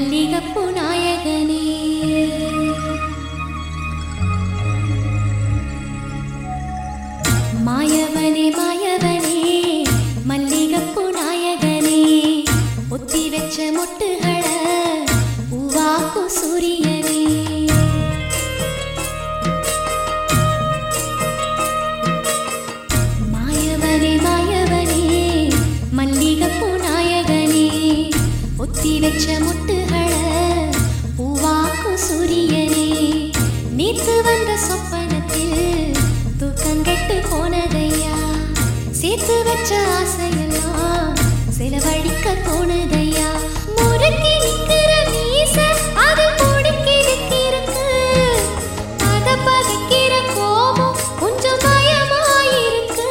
மல்லிகப்பூ நாயகனே மாயவனே மாயவனே மல்லிகப்பூ நாயகனே ஒத்தி வச்ச மொட்டுகள பூவாக்கு சூரியனே மாயவனே மாயவனே மல்லிகப்பூ நாயகனே ஒத்தி வச்ச முட்டுகள பூவாக்கு சூரியனே நேத்து வந்த சொப்பனத்தில் தூக்கங்கெட்டு போனதையா சேர்த்து வச்ச ஆசையெல்லாம் செலவழிக்க தோணுதையா முறுக்கி நிக்கிற மீச அது முடுக்கி நிக்கிருக்கு அத பதைக்கிற கோபம் கொஞ்சம் பயமாயிருக்கு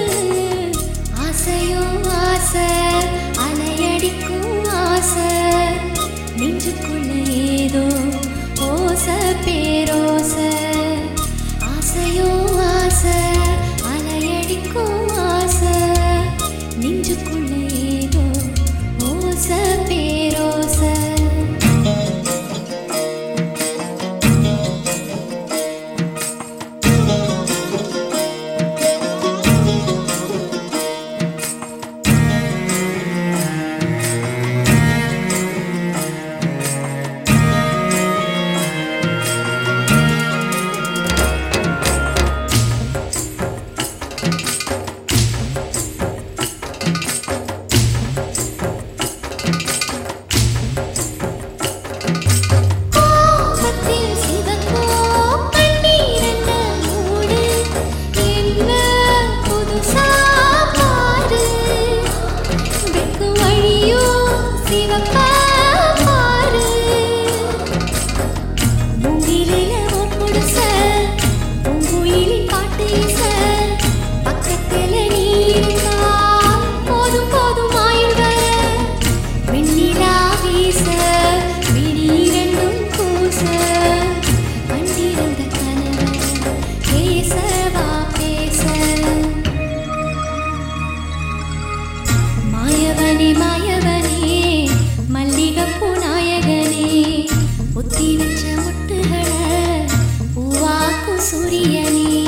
ஆசையோ ஆசை அலையடிக்கும் ஆசை நெஞ்சுக்குள்ள ஏதோ ஓச பேரோச ஆசையோ ஆசை அலையடிக்கும் ஆசை நெஞ்சுக்குள்ள ஏதோ ஓச பேரோச கோபத்தில் சிவக்கோ கண்ணீரென்ன மூடு என்ன புதுசா பாரு வெக்கு வழியோ சிவப்பா பாரு மூங்கிலில ஓர் குடிச பூங்குயிலின் பாட்டு இச பக்கத்துல நீ இருந்தா போதும் போதும் ஆயுள் வர வெண்ணிலா வீச விழிரெண்டும் கூச கண்டிருந்த கனவு பேசவா பேச மாயவனே மாயவனே மல்லிகப்பூ நாயகனே ஒத்தி வச்ச முட்டுகள பூவாக்கு சூரியனே